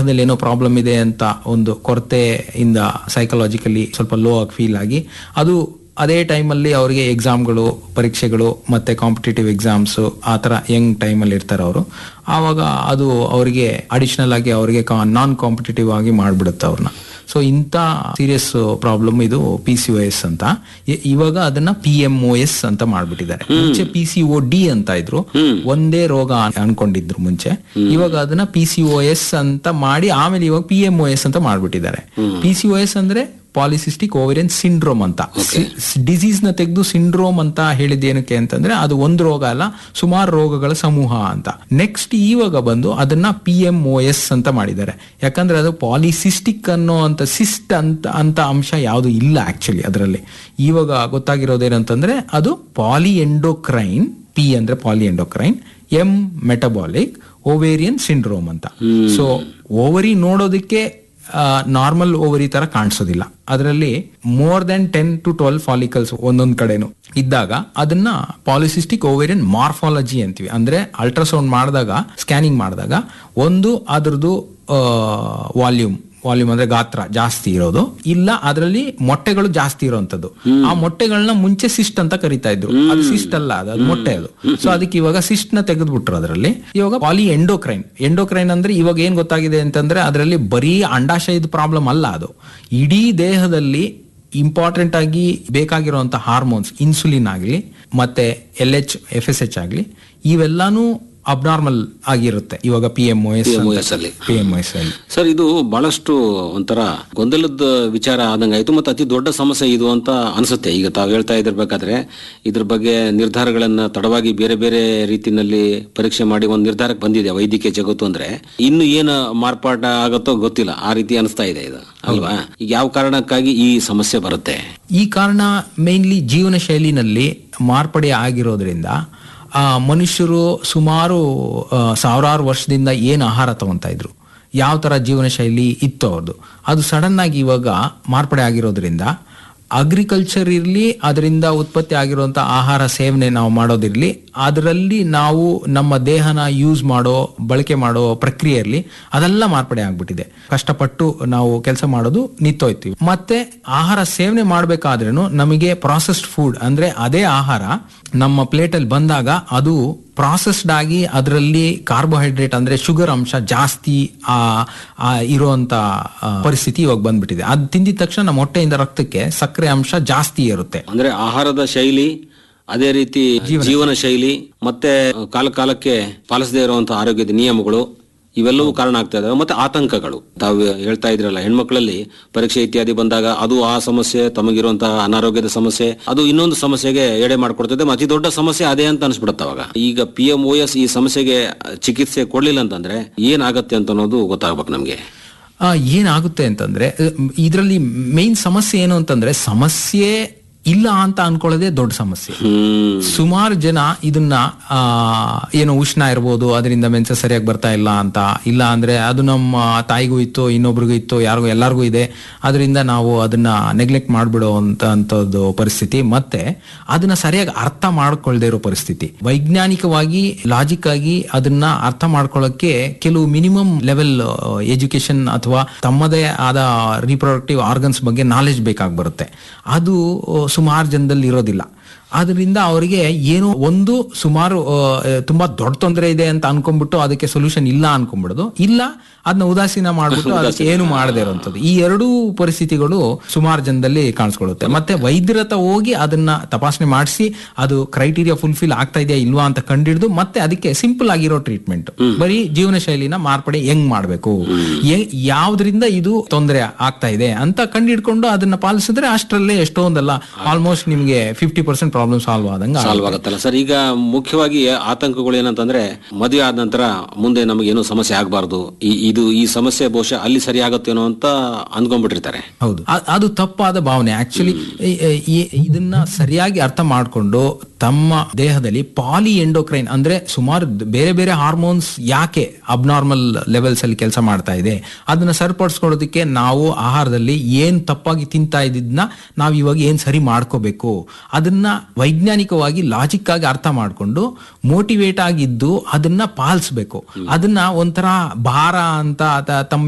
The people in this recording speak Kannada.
ದೇಹದಲ್ಲಿ ಏನೋ ಪ್ರಾಬ್ಲಮ್ ಇದೆ ಅಂತ ಒಂದು ಕೊರತೆಯಿಂದ ಸೈಕಲಾಜಿಕಲಿ ಸ್ವಲ್ಪ ಲೋ ಆಗಿ ಫೀಲ್ ಆಗಿ ಅದು ಅದೇ ಟೈಮಲ್ಲಿ ಅವರಿಗೆ ಎಕ್ಸಾಮ್ಗಳು ಪರೀಕ್ಷೆಗಳು ಮತ್ತೆ ಕಾಂಪಿಟೇಟಿವ್ ಎಕ್ಸಾಮ್ಸ್ ಆ ಥರ ಯಂಗ್ ಟೈಮಲ್ಲಿ ಇರ್ತಾರೆ ಅವರು ಆವಾಗ ಅದು ಅವರಿಗೆ ಅಡಿಷನಲ್ ಆಗಿ ಅವರಿಗೆ ನಾನ್ ಕಾಂಪಿಟೇಟಿವ್ ಆಗಿ ಮಾಡಿಬಿಡುತ್ತೆ ಅವ್ರನ್ನ ಸೊ ಇಂಥ ಸೀರಿಯಸ್ ಪ್ರಾಬ್ಲಮ್ ಇದು ಪಿ ಸಿ ಎಸ್ ಅಂತ ಇ- ಇವಾಗ ಅದನ್ನ ಪಿ ಎಂ ಒ ಎಸ್ ಅಂತ ಮಾಡ್ಬಿಟ್ಟಿದ್ದಾರೆ ಮುಂಚೆ ಪಿ ಸಿ ಒ ಡಿ ಅಂತ ಇದ್ರು ಒಂದೇ ರೋಗ ಅನ್- ಅನ್ಕೊಂಡಿದ್ರು ಮುಂಚೆ ಇವಾಗ ಅದನ್ನ ಪಿ ಸಿ ಒ ಎಸ್ ಅಂತ ಮಾಡಿ ಆಮೇಲೆ ಇವಾಗ ಪಿ ಎಂ ಒ ಎಸ್ ಅಂತ ಮಾಡ್ಬಿಟ್ಟಿದ್ದಾರೆ ಪಿ ಸಿ ಒ ಎಸ್ ಅಂದ್ರೆ ಪಾಲಿಸಿಸ್ಟಿಕ್ ಓವೇರಿಯನ್ ಸಿಂಡ್ರೋಮ್ ಅಂತ ಡಿಸೀಸ್ ನ ತೆಗೆದು ಸಿಂಡ್ರೋಮ್ ಅಂತ ಹೇಳಿದ ಏನಕ್ಕೆ ಅಂತಂದ್ರೆ ಅದು ಒಂದು ರೋಗ ಅಲ್ಲ ಸುಮಾರು ರೋಗಗಳ ಸಮೂಹ ಅಂತ ನೆಕ್ಸ್ಟ್ ಇವಾಗ ಬಂದು ಅದನ್ನ ಪಿ ಎಂ ಒ ಎಸ್ ಅಂತ ಮಾಡಿದ್ದಾರೆ ಯಾಕಂದ್ರೆ ಅದು ಪಾಲಿಸಿಸ್ಟಿಕ್ ಅನ್ನೋ ಅಂತ ಸಿಸ್ಟ್ ಅಂತ ಅಂತ ಅಂಶ ಯಾವುದು ಇಲ್ಲ ಆಕ್ಚುಲಿ ಅದರಲ್ಲಿ ಇವಾಗ ಗೊತ್ತಾಗಿರೋದೇನಂತಂದ್ರೆ ಅದು ಪಾಲಿ ಎಂಡೋಕ್ರೈನ್ ಪಿ ಅಂದ್ರೆ poly endocrine M metabolic ovarian syndrome ಅಂತ ಸೊ ಓವರಿ ನೋಡೋದಕ್ಕೆ ನಾರ್ಮಲ್ ಓವರಿ ತರ ಕಾಣಿಸೋದಿಲ್ಲ ಅದರಲ್ಲಿ more than ten to twelve follicles ಒಂದೊಂದ್ ಕಡೆನು ಇದ್ದಾಗ ಅದನ್ನ ಪಾಲಿಸಿಸ್ಟಿಕ್ ಓವೇರಿಯನ್ ಮಾರ್ಫಾಲಜಿ ಅಂತೀವಿ ಅಂದ್ರೆ ಅಲ್ಟ್ರಾಸೌಂಡ್ ಮಾಡಿದಾಗ ಸ್ಕ್ಯಾನಿಂಗ್ ಮಾಡಿದಾಗ ಒಂದು ಅದ್ರದ್ದು ವಾಲ್ಯೂಮ್ ವಾಲ್ಯೂಮ್ ಅಂದ್ರೆ ಗಾತ್ರ ಜಾಸ್ತಿ ಇರೋದು ಇಲ್ಲ ಅದರಲ್ಲಿ ಮೊಟ್ಟೆಗಳು ಜಾಸ್ತಿ ಇರೋಂಥದ್ದು ಆ ಮೊಟ್ಟೆಗಳನ್ನ ಮುಂಚೆ ಸಿಸ್ಟ್ ಅಂತ ಕರಿತಾ ಇದ್ರು ಅದು ಸಿಸ್ಟ್ ಅಲ್ಲ ಅದು ಅದು ಮೊಟ್ಟೆ ಅದು ಸೊ ಅದಕ್ಕೆ ಇವಾಗ ಸಿಸ್ಟ್ ನ ತೆಗೆದ್ಬಿಟ್ರು ಅದರಲ್ಲಿ ಇವಾಗ ಪಾಲಿ ಎಂಡೋಕ್ರೈನ್ ಎಂಡೋಕ್ರೈನ್ ಅಂದ್ರೆ ಇವಾಗ ಏನ್ ಗೊತ್ತಾಗಿದೆ ಅಂತಂದ್ರೆ ಅದರಲ್ಲಿ ಬರೀ ಅಂಡಾಶಯದ ಪ್ರಾಬ್ಲಮ್ ಅಲ್ಲ ಅದು ಇಡೀ ದೇಹದಲ್ಲಿ ಇಂಪಾರ್ಟೆಂಟ್ ಆಗಿ ಬೇಕಾಗಿರುವಂತ ಹಾರ್ಮೋನ್ಸ್ ಇನ್ಸುಲಿನ್ ಆಗಲಿ ಮತ್ತೆ L H F S H ಆಗಲಿ ಇವೆಲ್ಲಾನು ಅಬ್ನಾರ್ಮಲ್ ಆಗಿರುತ್ತೆ ಇವಾಗ P M O S PMOS ಅಲ್ಲಿ. ಪಿ ಎಂ ಒ ಎಸ್ ಅಲ್ಲಿ ಸರ್ ಇದು ಬಹಳಷ್ಟು ಒಂಥರ ಗೊಂದಲದ ವಿಚಾರ ಆದಂಗಾಯ್ತು ಮತ್ತೆ ಅತಿ ದೊಡ್ಡ ಸಮಸ್ಯೆ ಇದು ಅಂತ ಅನ್ಸುತ್ತೆ ಈಗ ತಾವು ಹೇಳ್ತಾ ಇದಿರ್ಬೇಕಾದ್ರೆ ಇದ್ರ ಬಗ್ಗೆ ನಿರ್ಧಾರಗಳನ್ನ ತಡವಾಗಿ ಬೇರೆ ಬೇರೆ ರೀತಿನಲ್ಲಿ ಪರೀಕ್ಷೆ ಮಾಡಿ ಒಂದು ನಿರ್ಧಾರಕ್ಕೆ ಬಂದಿದೆ ವೈದ್ಯಕೀಯ ಜಗತ್ತು ಅಂದ್ರೆ ಇನ್ನು ಏನು ಮಾರ್ಪಾಟ ಆಗುತ್ತೋ ಗೊತ್ತಿಲ್ಲ ಆ ರೀತಿ ಅನಿಸ್ತಾ ಇದೆ ಇದು ಅಲ್ವಾ ಈಗ ಯಾವ ಕಾರಣಕ್ಕಾಗಿ ಈ ಸಮಸ್ಯೆ ಬರುತ್ತೆ ಈ ಕಾರಣ ಮೇನ್ಲಿ ಜೀವನ ಶೈಲಿನಲ್ಲಿ ಮಾರ್ಪಡೆ ಆಗಿರೋದ್ರಿಂದ ಆ, ಮನುಷ್ಯರು ಸುಮಾರು ಆ, ಸಾವಿರಾರು ವರ್ಷದಿಂದ ಏನು ಆಹಾರ ತಗೊಂತಾ ಇದ್ರು ಯಾವ ತರ ಜೀವನ ಶೈಲಿ ಇತ್ತು ಅವ್ರದ್ದು ಅದು ಸಡನ್ ಆಗಿ ಇವಾಗ ಮಾರ್ಪಡೆ ಆಗಿರೋದ್ರಿಂದ ಅಗ್ರಿಕಲ್ಚರ್ ಇರಲಿ ಅದರಿಂದ ಉತ್ಪತ್ತಿ ಆಗಿರುವಂತ ಆಹಾರ ಸೇವನೆ ನಾವು ಮಾಡೋದಿರ್ಲಿ ಅದರಲ್ಲಿ ನಾವು ನಮ್ಮ ದೇಹನ ಯೂಸ್ ಮಾಡೋ ಬಳಕೆ ಮಾಡೋ ಪ್ರಕ್ರಿಯೆ ಇರಲಿ ಅದೆಲ್ಲ ಮಾರ್ಪಡೆ ಆಗ್ಬಿಟ್ಟಿದೆ ಕಷ್ಟಪಟ್ಟು ನಾವು ಕೆಲಸ ಮಾಡೋದು ನಿಂತೋಯ್ತೀವಿ ಮತ್ತೆ ಆಹಾರ ಸೇವನೆ ಮಾಡ್ಬೇಕಾದ್ರೂ ನಮಗೆ ಪ್ರಾಸೆಸ್ಡ್ ಫುಡ್ ಅಂದ್ರೆ ಅದೇ ಆಹಾರ ನಮ್ಮ ಪ್ಲೇಟಲ್ಲಿ ಬಂದಾಗ ಅದು ಪ್ರಾಸೆಸ್ಡ್ ಆಗಿ ಅದರಲ್ಲಿ ಕಾರ್ಬೋಹೈಡ್ರೇಟ್ ಅಂದ್ರೆ ಶುಗರ್ ಅಂಶ ಜಾಸ್ತಿ ಆ ಆ ಇರುವಂತ ಆ, ಪರಿಸ್ಥಿತಿ ಇವಾಗ ಬಂದ್ಬಿಟ್ಟಿದೆ ಅದು ತಿಂದಿದ ತಕ್ಷಣ ನಮ್ಮ ಹೊಟ್ಟೆಯಿಂದ ರಕ್ತಕ್ಕೆ ಸಕ್ಕರೆ ಅಂಶ ಜಾಸ್ತಿ ಇರುತ್ತೆ ಅಂದ್ರೆ ಆಹಾರದ ಶೈಲಿ ಅದೇ ರೀತಿ ಜೀವನ ಶೈಲಿ ಮತ್ತೆ ಕಾಲ ಕಾಲಕ್ಕೆ ಪಾಲಿಸದೇ ಇರುವಂತಹ ಆರೋಗ್ಯದ ನಿಯಮಗಳು ಇವೆಲ್ಲವೂ ಕಾರಣ ಆಗ್ತಾ ಇದಾವೆ ಮತ್ತೆ ಆತಂಕಗಳು ತಾವು ಹೇಳ್ತಾ ಇದ್ರಲ್ಲ ಹೆಣ್ಮಕ್ಳಲ್ಲಿ ಪರೀಕ್ಷೆ ಇತ್ಯಾದಿ ಬಂದಾಗ ಅದು ಆ ಸಮಸ್ಯೆ ತಮಗಿರುವಂತಹ ಅನಾರೋಗ್ಯದ ಸಮಸ್ಯೆ ಅದು ಇನ್ನೊಂದು ಸಮಸ್ಯೆಗೆ ಎಡೆ ಮಾಡ್ಕೊಡ್ತದೆ ಅತಿ ದೊಡ್ಡ ಸಮಸ್ಯೆ ಅದೇ ಅಂತ ಅನ್ಸ್ಬಿಡುತ್ತೆ ಅವಾಗ ಈಗ ಪಿ ಎಂ ಓ ಎಸ್ ಈ ಸಮಸ್ಯೆಗೆ ಚಿಕಿತ್ಸೆ ಕೊಡ್ಲಿಲ್ಲ ಅಂತಂದ್ರೆ ಏನಾಗತ್ತೆ ಅಂತ ಅನ್ನೋದು ಗೊತ್ತಾಗ್ಬೇಕು ನಮ್ಗೆ ಆ, ಏನಾಗುತ್ತೆ ಅಂತಂದ್ರೆ ಇದರಲ್ಲಿ ಮೇನ್ ಸಮಸ್ಯೆ ಏನು ಅಂತಂದ್ರೆ ಸಮಸ್ಯೆ ಇಲ್ಲ ಅಂತ ಅನ್ಕೊಳ್ಳೋದೇ ದೊಡ್ಡ ಸಮಸ್ಯೆ ಹ್ಮ್ ಸುಮಾರು ಜನ ಇದನ್ನ ಆ, ಏನೋ ಉಷ್ಣ ಇರ್ಬೋದು ಅದರಿಂದ ಮೆನ್ಸ ಸರಿಯಾಗಿ ಬರ್ತಾ ಇಲ್ಲ ಅಂತ ಇಲ್ಲ ಅಂದ್ರೆ ಅದು ನಮ್ಮ ತಾಯಿಗೂ ಇತ್ತು ಇನ್ನೊಬ್ರಿಗೂ ಇತ್ತು ಯಾರಿಗೂ ಎಲ್ಲರಿಗೂ ಇದೆ ಅದರಿಂದ ನಾವು ಅದನ್ನ ನೆಗ್ಲೆಕ್ಟ್ ಮಾಡ್ಬಿಡೋ ಅಂತ ಅಂತದ್ದು ಪರಿಸ್ಥಿತಿ ಮತ್ತೆ ಅದನ್ನ ಸರಿಯಾಗಿ ಅರ್ಥ ಮಾಡ್ಕೊಳ್ದೇ ಇರೋ ಪರಿಸ್ಥಿತಿ ವೈಜ್ಞಾನಿಕವಾಗಿ ಲಾಜಿಕ್ ಆಗಿ ಅದನ್ನ ಅರ್ಥ ಮಾಡ್ಕೊಳ್ಳೋಕೆ ಕೆಲವು ಮಿನಿಮಮ್ ಲೆವೆಲ್ ಎಜುಕೇಶನ್ ಅಥವಾ ತಮ್ಮದೇ ಆದ ರೀಪ್ರೊಡಕ್ಟಿವ್ ಆರ್ಗನ್ಸ್ ಬಗ್ಗೆ ನಾಲೆಜ್ ಬೇಕಾಗಿ ಬರುತ್ತೆ ಅದು ಸುಮಾರು ಜನದಲ್ಲಿ ಇರೋದಿಲ್ಲ ಆದ್ರಿಂದ ಅವರಿಗೆ ಏನೋ ಒಂದು ಸುಮಾರು ಆ, ತುಂಬಾ ದೊಡ್ಡ ತೊಂದರೆ ಇದೆ ಅಂತ ಅನ್ಕೊಂಡ್ಬಿಟ್ಟು ಅದಕ್ಕೆ ಸೊಲ್ಯೂಷನ್ ಇಲ್ಲ ಅನ್ಕೊಂಡ್ಬಿಡೋದು ಇಲ್ಲ ಅದನ್ನ ಉದಾಸೀನ ಮಾಡ್ಬಿಟ್ಟು ಅದಕ್ಕೆ ಏನು ಮಾಡದೇ ಇರುವಂತದ್ದು ಈ ಎರಡೂ ಪರಿಸ್ಥಿತಿಗಳು ಸುಮಾರು ಜನದಲ್ಲಿ ಕಾಣಿಸ್ಕೊಳ್ಳುತ್ತೆ ಮತ್ತೆ ವೈದ್ಯರ ಹತ್ರ ಹೋಗಿ ಅದನ್ನ ತಪಾಸಣೆ ಮಾಡಿಸಿ ಅದು ಕ್ರೈಟೀರಿಯಾ ಫುಲ್ಫಿಲ್ ಆಗ್ತಾ ಇದೆಯಾ ಇಲ್ವಾ ಅಂತ ಕಂಡಿಡಿದು ಮತ್ತೆ ಅದಕ್ಕೆ ಸಿಂಪಲ್ ಆಗಿರೋ ಟ್ರೀಟ್ಮೆಂಟ್ ಬರೀ ಜೀವನ ಶೈಲಿನ ಮಾರ್ಪಡೆ ಹೆಂಗ್ ಮಾಡ್ಬೇಕು ಎ- ಯಾವ್ದ್ರಿಂದ ಇದು ತೊಂದರೆ ಆಗ್ತಾ ಇದೆ ಅಂತ ಕಂಡಿಡ್ಕೊಂಡು ಅದನ್ನ ಪಾಲಿಸಿದ್ರೆ ಅಷ್ಟರಲ್ಲೇ ಎಷ್ಟೊಂದಲ್ಲ ಆಲ್ಮೋಸ್ಟ್ ನಿಮ್ಗೆ ಫಿಫ್ಟಿ ಪರ್ಸೆಂಟ್ ಪ್ರಾಬ್ಲಮ್ ಸಾಲ್ವ್ ಆದಂಗ ಸಾಲ್ವ್ ಆಗತ್ತಲ್ಲ ಸರ್ ಈಗ ಮುಖ್ಯವಾಗಿ ಆತಂಕಗಳು ಏನಂತಂದ್ರೆ ಮದುವೆ ಆದ ನಂತರ ಮುಂದೆ ನಮಗೇನು ಸಮಸ್ಯೆ ಆಗಬಾರ್ದು ಇದು ಈ ಸಮಸ್ಯೆ ಬಹುಶಃ ಅಲ್ಲಿ ಸರಿ ಆಗುತ್ತೇನೋ ಅಂತ ಅಂದ್ಕೊಂಡ್ಬಿಟ್ಟಿರ್ತಾರೆ ಹೌದು ಅ- ಅದು ತಪ್ಪಾದ ಭಾವನೆ ಆಕ್ಚುಲಿ ಇದನ್ನ ಸರಿಯಾಗಿ ಅರ್ಥ ಮಾಡಿಕೊಂಡು ತಮ್ಮ ದೇಹದಲ್ಲಿ ಪಾಲಿ ಎಂಡೋಕ್ರೈನ್ ಅಂದ್ರೆ ಸುಮಾರು ದ್- ಬೇರೆ ಬೇರೆ ಹಾರ್ಮೋನ್ಸ್ ಯಾಕೆ ಅಬ್ನಾರ್ಮಲ್ ಲೆವೆಲ್ಸ್ ಅಲ್ಲಿ ಕೆಲಸ ಮಾಡ್ತಾ ಇದೆ ಅದನ್ನ ಸರಿಪಡಿಸ್ಕೊಳ್ಳೋದಕ್ಕೆ ನಾವು ಆಹಾರದಲ್ಲಿ ಏನ್ ತಪ್ಪಾಗಿ ತಿಂತಾ ಇದ್ದಿದ್ನ ನಾವು ಇವಾಗ ಏನ್ ಸರಿ ಮಾಡ್ಕೋಬೇಕು ಅದನ್ನ ವೈಜ್ಞಾನಿಕವಾಗಿ ಲಾಜಿಕ್ ಆಗಿ ಅರ್ಥ ಮಾಡ್ಕೊಂಡು ಮೋಟಿವೇಟ್ ಆಗಿದ್ದು ಅದನ್ನ ಪಾಲಿಸ್ಬೇಕು ಅದನ್ನ ಒಂಥರ ಭಾರ ಅಂತ ಅಥ- ತಮ್ಮ